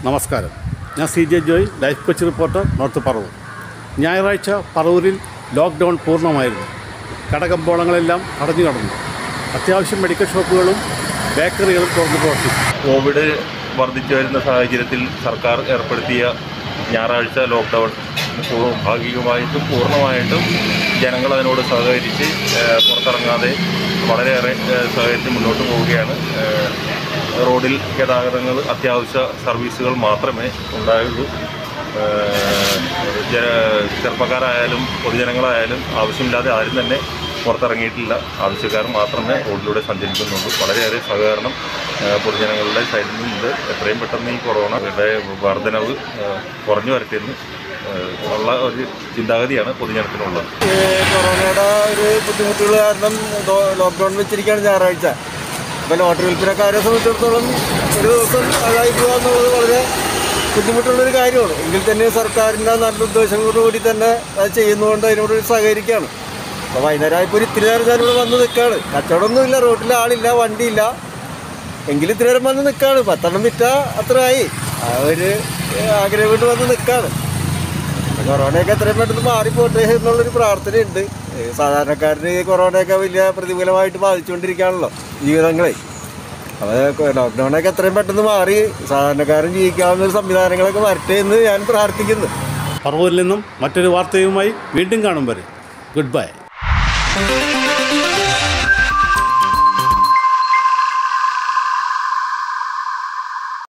നമസ്കാരം ഞാൻ C J Joy life coach reporter North Paravur ഞായറാഴ്ച പറവൂരിൽ ലോക്ക്ഡൗൺ പൂർണ്ണമായിരുന്നു കടകമ്പോളങ്ങളെല്ലാം അടഞ്ഞു കടന്നു അത്യാവശ്യം മെഡിക്കൽ ഷോപ്പുകളും ബേക്കറികളും തുറന്നു പ്രവർത്തിച്ചു കോവിഡ് വർദ്ധിച്ചു വരുന്ന സാഹചര്യത്തിൽ സർക്കാർ ഏർപ്പെടുത്തിയ ഞായറാഴ്ച ലോക്ക്ഡൗൺ പൂ- ഭാഗികമായിട്ടും പൂർണ്ണമായിട്ടും ജനങ്ങൾ അതിനോട് സഹകരിച്ച് ഏഹ്, പുറത്തിറങ്ങാതെ വളരെയേറെ ഏഹ്, സഹകരിച്ച് മുന്നോട്ട് പോവുകയാണ് ഏഹ്, റോഡിൽ ഗതാഗതങ്ങൾ അത്യാവശ്യ സർവീസുകൾ മാത്രമേ ഉണ്ടായുള്ളൂ ഏഹ്, ജന ചെറുപ്പക്കാരായാലും പൊതുജനങ്ങളായാലും ആവശ്യമില്ലാതെ ആരും തന്നെ പുറത്തിറങ്ങിയിട്ടില്ല ആവശ്യക്കാർ മാത്രമേ റോഡിലൂടെ സഞ്ചരിക്കുന്നുള്ളൂ വളരെയേറെ സഹകരണം ഏഹ്, പൊതുജനങ്ങളുടെ സൈഡിൽ നിന്നുണ്ട് എത്രയും പെട്ടെന്ന് ഈ കൊറോണയുടെ വർധനവ് ഏഹ്, കുറഞ്ഞു വരട്ടെന്ന് ഏഹ്, ഉള്ള ഒരു ചിന്താഗതിയാണ് പൊതുജനത്തിനുള്ളത് ഈ കൊറോണയുടെ ഒരു ബുദ്ധിമുട്ടുകൾ കാരണം ലോ- ലോക്ക്ഡൗൺ വെച്ചിരിക്കുകയാണ് ഞായറാഴ്ച അപ്പോൾ ലോട്ടറി വിൽപ്പനക്കാരെ സംബന്ധിച്ചിടത്തോളം ഒരു ദിവസം അതായി പോകുക എന്നുള്ളത് വളരെ ബുദ്ധിമുട്ടുള്ളൊരു കാര്യമാണ് എങ്കിൽ തന്നെ സർക്കാരിൻ്റെ നല്ല ഉദ്ദേശങ്ങളോടുകൂടി തന്നെ അത് ചെയ്യുന്നതുകൊണ്ട് അതിനോട് സഹകരിക്കുകയാണ് അപ്പോൾ വൈകുന്നേരം ഇപ്പോൾ ഒരു ഇത്തിരി നേരം ഞാനിവിടെ വന്ന് നിൽക്കുകയാണ് കച്ചവടമൊന്നുമില്ല റോട്ടിൽ ആളില്ല വണ്ടിയില്ല എങ്കിലും ഇത്തിരി നേരം വന്ന് നിൽക്കുകയാണ് പത്തെണ്ണം വിറ്റ അത്രയായി ആ ഒരു ആഗ്രഹം കൊണ്ട് വന്ന് നിൽക്കുകയാണ് കൊറോണയൊക്കെ എത്രയും പെട്ടെന്ന് മാറിപ്പോട്ടെ എന്നുള്ളൊരു പ്രാർത്ഥനയുണ്ട് ഏ, സാധാരണക്കാരന് ഈ കൊറോണയൊക്കെ വലിയ പ്രതികൂലമായിട്ട് ബാധിച്ചുകൊണ്ടിരിക്കുകയാണല്ലോ ജീവിതങ്ങളെ അപ്പോൾ ലോക്ക്ഡൗണൊക്കെ എത്രയും പെട്ടെന്ന് മാറി സാധാരണക്കാരൻ ജീവിക്കാവുന്ന ഒരു സംവിധാനങ്ങളൊക്കെ വരട്ടെ എന്ന് ഞാൻ പ്രാർത്ഥിക്കുന്നു പറവൂരിൽ നിന്നും മറ്റൊരു വാർത്തയുമായി വീണ്ടും കാണും വരെ ഗുഡ് ബൈ